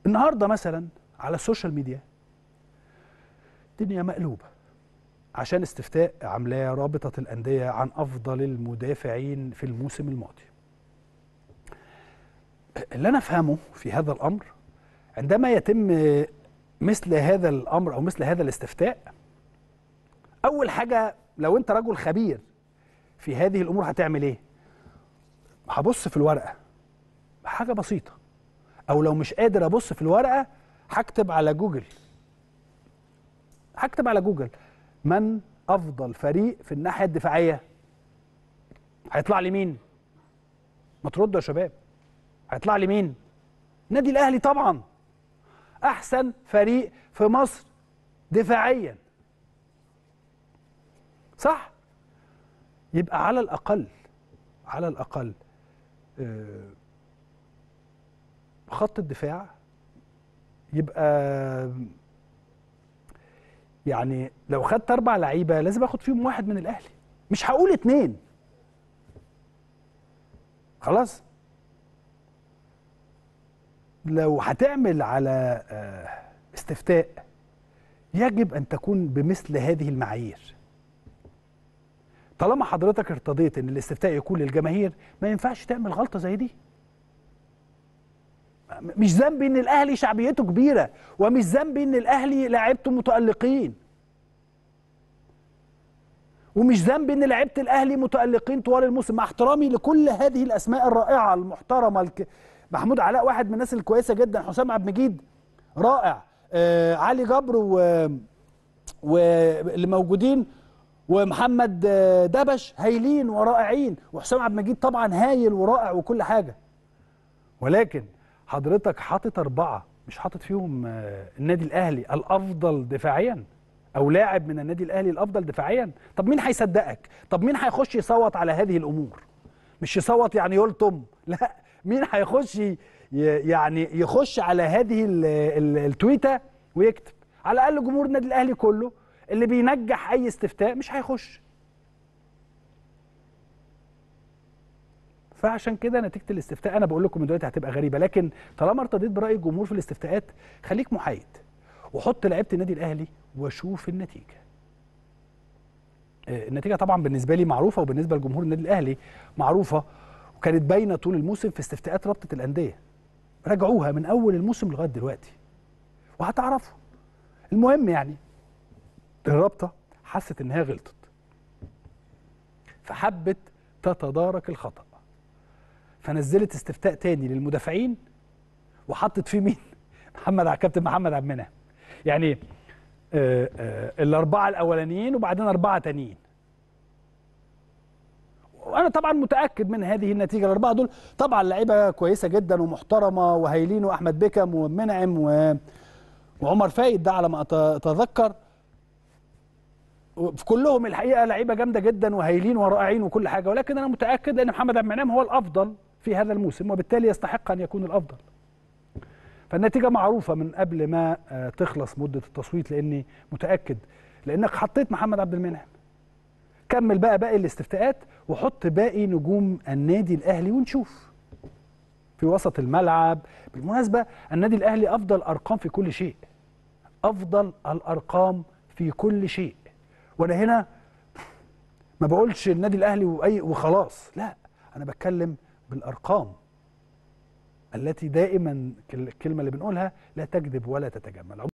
النهارده مثلا على السوشيال ميديا الدنيا مقلوبه عشان استفتاء عاملاه رابطه الانديه عن افضل المدافعين في الموسم الماضي اللي انا افهمه في هذا الامر عندما يتم مثل هذا الامر او مثل هذا الاستفتاء اول حاجه لو انت رجل خبير في هذه الامور هتعمل ايه هبص في الورقه حاجه بسيطه او لو مش قادر ابص في الورقه هكتب على جوجل هكتب على جوجل من افضل فريق في الناحيه الدفاعيه هيطلع لي مين ما تردوا يا شباب هيطلع لي مين النادي الاهلي طبعا احسن فريق في مصر دفاعيا صح يبقى على الاقل على الاقل آه، خط الدفاع يبقى يعني لو خدت اربع لعيبه لازم اخد فيهم واحد من الاهلي مش هقول اتنين خلاص لو هتعمل على آه، استفتاء يجب ان تكون بمثل هذه المعايير طالما حضرتك ارتضيت ان الاستفتاء يكون للجماهير ما ينفعش تعمل غلطه زي دي م- مش ذنبي ان الاهلي شعبيته كبيره ومش ذنبي ان الاهلي لاعيبته متالقين ومش ذنبي ان لعيبه الاهلي متالقين طوال الموسم مع احترامي لكل هذه الاسماء الرائعه المحترمه الك... محمود علاء واحد من الناس الكويسه جدا حسام عبد المجيد رائع آه علي جبر و... واللي موجودين ومحمد آه، دبش هايلين ورائعين وحسام عبد المجيد طبعا هايل ورائع وكل حاجه ولكن حضرتك حاطط اربعه مش حاطط فيهم آه، النادي الاهلي الافضل دفاعيا او لاعب من النادي الاهلي الافضل دفاعيا طب مين هيصدقك طب مين هيخش يصوت على هذه الامور مش يصوت يعني يلطم لا مين هيخش ي- يعني يخش على هذه ال- ال- التويته ويكتب على الاقل جمهور النادي الاهلي كله اللي بينجح اي استفتاء مش هيخش فعشان كده نتيجه الاستفتاء انا بقول لكم من دلوقتي هتبقى غريبه لكن طالما ارتضيت براي الجمهور في الاستفتاءات خليك محايد وحط لعيبه النادي الاهلي وشوف النتيجه آه، النتيجه طبعا بالنسبه لي معروفه وبالنسبه لجمهور النادي الاهلي معروفه وكانت باينه طول الموسم في استفتاءات رابطه الانديه راجعوها من اول الموسم لغايه دلوقتي وهتعرفوا المهم يعني الرابطه حست انها غلطت فحبت تتدارك الخطا فنزلت استفتاء تاني للمدافعين وحطت فيه مين محمد ع- كابتن محمد عبد المنعم يعني آه، آه، الاربعه الاولانيين وبعدين اربعه تانيين وانا طبعا متاكد من هذه النتيجه الاربعه دول طبعا لعيبه كويسه جدا ومحترمه وهايلين واحمد بيكم ومنعم و... وعمر فايد ده على ما أت- اتذكر في كلهم الحقيقه لعيبه جامده جدا وهايلين ورائعين وكل حاجه ولكن انا متاكد لان محمد عبد المنعم هو الافضل في هذا الموسم وبالتالي يستحق ان يكون الافضل فالنتيجه معروفه من قبل ما آه، تخلص مده التصويت لاني متاكد لانك حطيت محمد عبد المنعم كمل بقى باقي الاستفتاءات وحط باقي نجوم النادي الاهلي ونشوف في وسط الملعب بالمناسبه النادي الاهلي افضل ارقام في كل شيء افضل الارقام في كل شيء وانا هنا ما بقولش النادي الاهلي واي وخلاص لا انا بتكلم بالارقام التي دائما الكلمه اللي بنقولها لا تكذب ولا تتجمل